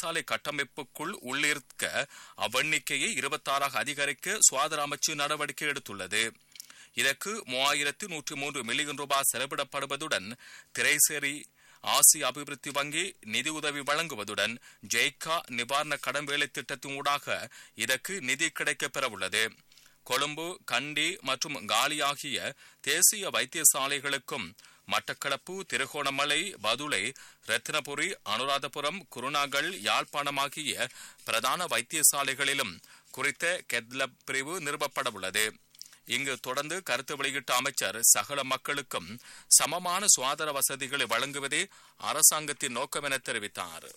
வைத்தியசாலை கட்டமைப்புக்குள் உள்ளிருக்க அவ்வெண்ணிக்கையை இருபத்தாறாக அதிகரிக்க சுகாதார அமைச்சு நடவடிக்கை எடுத்துள்ளது இதற்கு மூவாயிரத்து நூற்றி மூன்று மில்லியன் ரூபாய் செலவிடப்படுவதுடன் திரைசேரி ஆசிய அபிவிருத்தி வங்கி நிதியுதவி வழங்குவதுடன் ஜெய்கா நிவாரண கடன் வேலை திட்டத்தின் ஊடாக இதற்கு நிதி கிடைக்கப் பெறவுள்ளது கொழும்பு கண்டி மற்றும் காலி ஆகிய தேசிய வைத்தியசாலைகளுக்கும் மட்டக்களப்பு திருகோணமலை பதுளை ரத்தினபுரி அனுராதபுரம் குருநாகல் யாழ்ப்பாணம் ஆகிய பிரதான வைத்தியசாலைகளிலும் குறித்த கெத்லப் பிரிவு நிறுவப்படவுள்ளது இங்கு தொடர்ந்து கருத்து வெளியிட்ட அமைச்சர் சகல மக்களுக்கும் சமமான சுகாதார வசதிகளை வழங்குவதே அரசாங்கத்தின் நோக்கம் என தெரிவித்தார்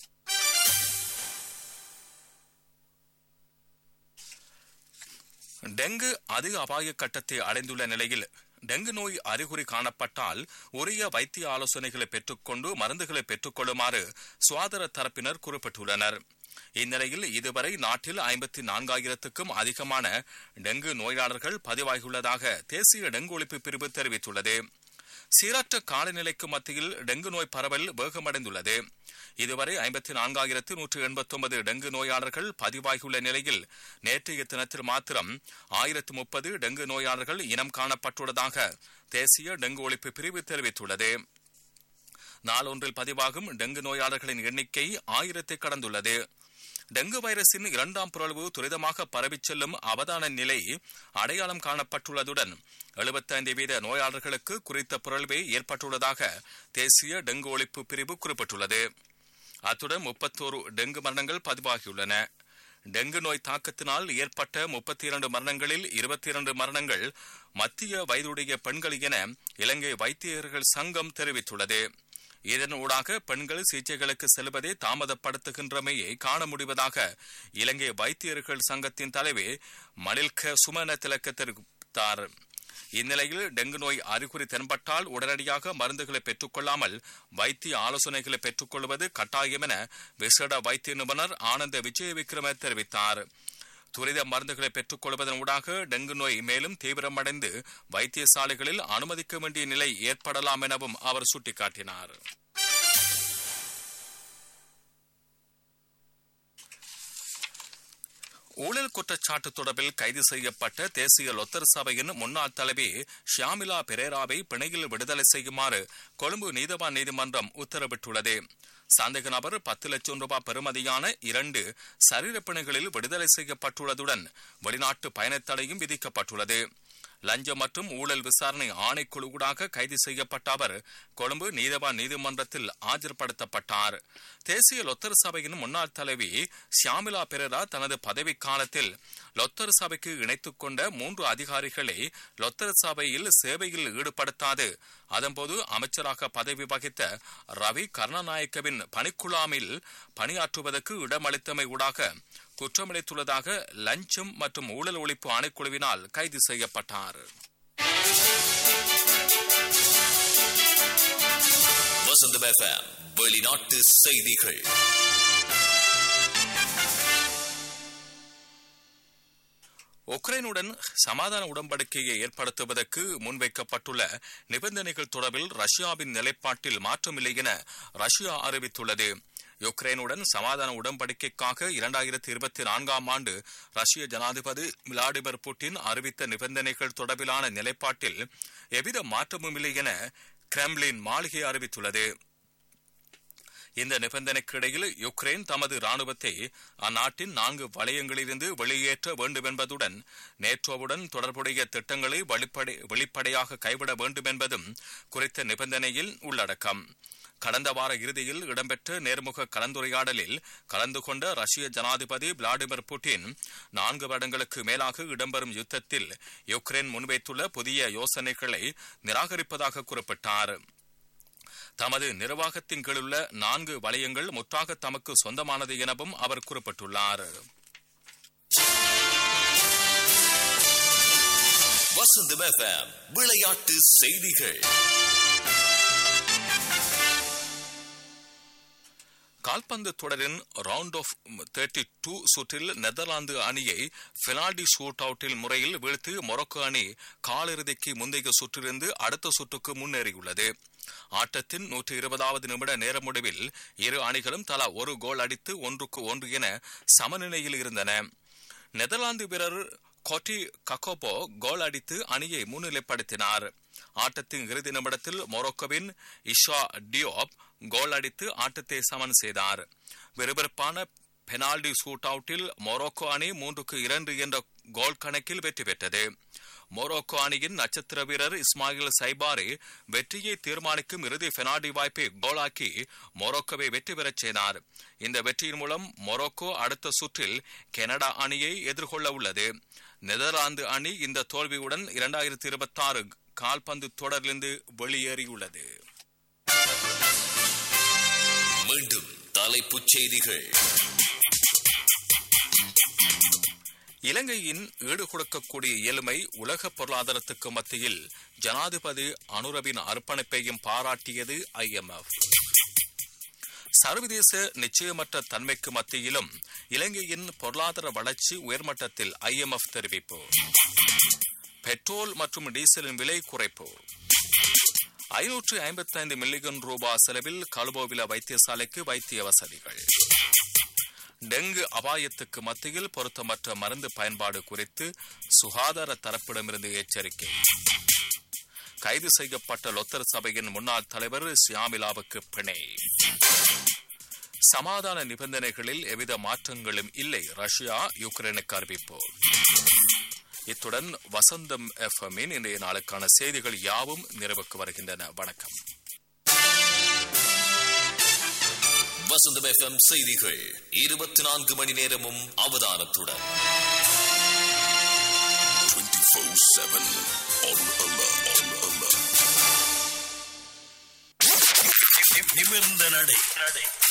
டெங்கு அதிக அபாய கட்டத்தை அடைந்துள்ள நிலையில் டெங்கு நோய் அறிகுறி காணப்பட்டால் உரிய வைத்திய ஆலோசனைகளை பெற்றுக்கொண்டு மருந்துகளை பெற்றுக்கொள்ளுமாறு சுகாதார தரப்பினர் குறிப்பிட்டுள்ளனர் இந்நிலையில் இதுவரை நாட்டில் ஐம்பத்தி நான்காயிரத்துக்கும் அதிகமான டெங்கு நோயாளர்கள் பதிவாகியுள்ளதாக தேசிய டெங்கு ஒழிப்பு பிரிவு தெரிவித்துள்ளது சீரற்ற காலநிலைக்கு மத்தியில் டெங்கு நோய் பரவல் வேகமடைந்துள்ளது இதுவரை ஐம்பத்தி நான்காயிரத்து நூற்று எண்பத்தி ஒன்பது டெங்கு நோயாளர்கள் பதிவாகியுள்ள நிலையில் நேற்றைய தினத்தில் மாத்திரம் ஆயிரத்து முப்பது டெங்கு நோயாளர்கள் இனம் காணப்பட்டுள்ளதாக தேசிய டெங்கு ஒழிப்பு பிரிவு தெரிவித்துள்ளது நாளொன்றில் பதிவாகும் டெங்கு நோயாளர்களின் எண்ணிக்கை ஆயிரத்தை கடந்துள்ளது டெங்கு வைரஸின் இரண்டாம் பிறழ்வு துரிதமாக பரவிச் செல்லும் அவதான நிலை அடையாளம் காணப்பட்டுள்ளதுடன் எழுபத்தைந்து வீத நோயாளர்களுக்கு குறித்த பிறழ்வே ஏற்பட்டுள்ளதாக தேசிய டெங்கு ஒழிப்பு பிரிவு குறிப்பிட்டுள்ளது அத்துடன் முப்பத்தோரு டெங்கு மரணங்கள் பதிவாகியுள்ளன டெங்கு நோய் தாக்கத்தினால் ஏற்பட்ட முப்பத்தி இரண்டு மரணங்களில் இருபத்தி இரண்டு மரணங்கள் மத்திய வயதுடைய பெண்கள் என இலங்கை வைத்தியர்கள் சங்கம் தெரிவித்துள்ளது இதன் ஊடாக பெண்கள் சிகிச்சைகளுக்கு செல்வதை தாமதப்படுத்துகின்றமையை காண முடிவதாக இலங்கை வைத்தியர்கள் சங்கத்தின் தலைவி மணில்க சுமன திலக்க தெரிவித்தார் இந்நிலையில் டெங்கு நோய் அறிகுறி தென்பட்டால் உடனடியாக மருந்துகளை பெற்றுக்கொள்ளாமல் வைத்திய ஆலோசனைகளை பெற்றுக்கொள்வது கட்டாயம் என விசேட வைத்திய நிபுணர் ஆனந்த விஜய விக்ரம தெரிவித்தார் துரித மருந்துகளை பெற்றுக் கொள்வதன் ஊடாக டெங்கு நோய் மேலும் தீவிரமடைந்து வைத்தியசாலைகளில் அனுமதிக்க வேண்டிய நிலை ஏற்படலாம் எனவும் அவர் சுட்டிக்காட்டினார் ஊழல் குற்றச்சாட்டு தொடர்பில் கைது செய்யப்பட்ட தேசிய லொத்தர் சபையின் முன்னாள் தலைவி ஷியாமிலா பெரேராவை பிணையில் விடுதலை செய்யுமாறு கொழும்பு நீதவான் நீதிமன்றம் உத்தரவிட்டுள்ளது சந்தேக நபர் பத்து லட்சம் ரூபாய் பெறுமதியான இரண்டு சரீரப்பிணைகளில் விடுதலை செய்யப்பட்டுள்ளதுடன் வெளிநாட்டு பயணத்தடையும் விதிக்கப்பட்டுள்ளது லஞ்சம் மற்றும் ஊழல் விசாரணை ஆணைக்குழுவூடாக கைது செய்யப்பட்ட அவர் கொழும்பு நீதவான் நீதிமன்றத்தில் ஆஜர்படுத்தப்பட்டார் தேசிய லொத்தர் சபையின் முன்னாள் தலைவி ஷியாமிலா பெரேரா தனது பதவி காலத்தில் லொத்தர் சபைக்கு இணைத்துக் கொண்ட மூன்று அதிகாரிகளை லொத்தர் சபையில் சேவையில் ஈடுபடுத்தாது அதன்போது அமைச்சராக பதவி வகித்த ரவி கருணாநாயக்கவின் பணிக்குழாமில் பணியாற்றுவதற்கு இடமளித்தமை ஊடாக குற்றமளித்துள்ளதாக லஞ்சம் மற்றும் ஊழல் ஒழிப்பு ஆணைக்குழுவினால் கைது செய்யப்பட்டார் வசந்தம் எஃப்எம் வெளிநாட்டு செய்திகள் உக்ரைனுடன் சமாதான உடன்படிக்கையை ஏற்படுத்துவதற்கு முன்வைக்கப்பட்டுள்ள நிபந்தனைகள் தொடர்பில் ரஷ்யாவின் நிலைப்பாட்டில் மாற்றமில்லை என ரஷ்யா அறிவித்துள்ளது யுக்ரைனுடன் சமாதான உடன்படிக்கைக்காக இரண்டாயிரத்தி இருபத்தி நான்காம் ஆண்டு ரஷ்ய ஜனாதிபதி விளாடிமிர் புட்டின் அறிவித்த நிபந்தனைகள் தொடர்பிலான நிலைப்பாட்டில் எவ்வித மாற்றமும் இல்லை என கிரெம்லின் மாளிகை அறிவித்துள்ளது இந்த நிபந்தனைக்கு இடையில் யுக்ரைன் தமது ராணுவத்தை அந்நாட்டின் நான்கு வலயங்களிலிருந்து வெளியேற்ற வேண்டும் என்பதுடன் நேட்டோவுடன் தொடர்புடைய திட்டங்களை வெளிப்படையாக கைவிட வேண்டும் என்பதும் குறித்த நிபந்தனையில் உள்ளடக்கம் கடந்த வார இறுதியில் இடம்பெற்ற நேர்முக கலந்துரையாடலில் கலந்து கொண்ட ரஷ்ய ஜனாதிபதி விளாடிமிர் புட்டின் நான்கு வருடங்களுக்கு மேலாக இடம்பெறும் யுத்தத்தில் யுக்ரைன் முன்வைத்துள்ள புதிய யோசனைகளை நிராகரிப்பதாக குறிப்பிட்டார் தமது நிர்வாகத்தின் கீழுள்ள நான்கு வலயங்கள் முற்றாக தமக்கு சொந்தமானது எனவும் அவர் குறிப்பிட்டுள்ளார் வசந்தம் எஃப்எம் விளையாட்டு செய்திகள் கால்பந்து தொடரின் ரவுண்ட் ஆஃப் தேர்ட்டி டூ சுற்றில் நெதர்லாந்து அணியை பெனால்டி ஷூட் அவுட்டில் முறையில் வீழ்த்தி மொரோக்கோ அணி காலிறுதிக்கு முந்தைய சுற்றிலிருந்து அடுத்த சுற்றுக்கு முன்னேறியுள்ளது ஆட்டத்தின் நூற்றி இருபதாவது நிமிட நேர முடிவில் இரு அணிகளும் தலா ஒரு கோல் அடித்து ஒன்றுக்கு ஒன்று என சமநிலையில் இருந்தன நெதர்லாந்து வீரர் கொட்டி கக்கோபோ கோல் அடித்து அணியை முன்னிலைப்படுத்தினார் ஆட்டத்தின் இறுதி நிமிடத்தில் மொரோக்கோவின் இஷா டியோப் கோல் அடித்து ஆட்டத்தை சமன் செய்தார் விறுவிறுப்பான பெனால்டி ஷூட் அவுட்டில் மொரோக்கோ அணி மூன்றுக்கு இரண்டு என்ற கோல் கணக்கில் வெற்றி பெற்றது மொரோக்கோ அணியின் நட்சத்திர வீரர் இஸ்மாயில் சைபாரி வெற்றியை தீர்மானிக்கும் இறுதி பெனால்டி வாய்ப்பை கோலாக்கி மொரோக்கோவை வெற்றி பெறச் செய்தார் இந்த வெற்றியின் மூலம் மொரோக்கோ அடுத்த சுற்றில் கனடா அணியை எதிர்கொள்ள உள்ளது நெதர்லாந்து அணி இந்த தோல்வியுடன் இரண்டாயிரத்தி இருபத்தி ஆறு கால்பந்து தொடரிலிருந்து வெளியேறியுள்ளது மீண்டும் தலைப்புச் செய்திகள் இலங்கையின் ஈடு கொடுக்கக்கூடிய இயலுமை உலக பொருளாதாரத்துக்கு மத்தியில் ஜனாதிபதி அனுரவின் அர்ப்பணிப்பையும் பாராட்டியது ஐஎம்எஃப் சர்வதேச நிச்சயமற்ற தன்மைக்கு மத்தியிலும் இலங்கையின் பொருளாதார வளர்ச்சி உயர்மட்டத்தில் ஐஎம்எஃப் தெரிவிப்பு பெட்ரோல் மற்றும் டீசலின் விலை குறைப்பு ஐநூற்று ஐம்பத்தைந்து மில்லியன் ரூபாய் செலவில் கலுபோவில வைத்தியசாலைக்கு வைத்திய வசதிகள் டெங்கு அபாயத்துக்கு மத்தியில் பொருத்தமற்ற மருந்து பயன்பாடு குறித்து சுகாதார தரப்பிடமிருந்து எச்சரிக்கை கைது செய்யப்பட்ட லொத்தர் சபையின் முன்னாள் தலைவர் சியாமிலாவுக்கு பிணை சமாதான நிபந்தனைகளில் எவ்வித மாற்றங்களும் இல்லை ரஷ்யா யுக்ரைனுக்கு அறிவிப்பு இத்துடன் வசந்தம் எஃப்எம்மின் இன்றைய நாளுக்கான செய்திகள் யாவும் நிறைவுக்கு வருகின்றன வணக்கம் வசந்தம் எஃப்எம் செய்திகள் இருபத்தி நான்கு மணி நேரமும் அவதானத்துடன் நிமிர்ந்த நடை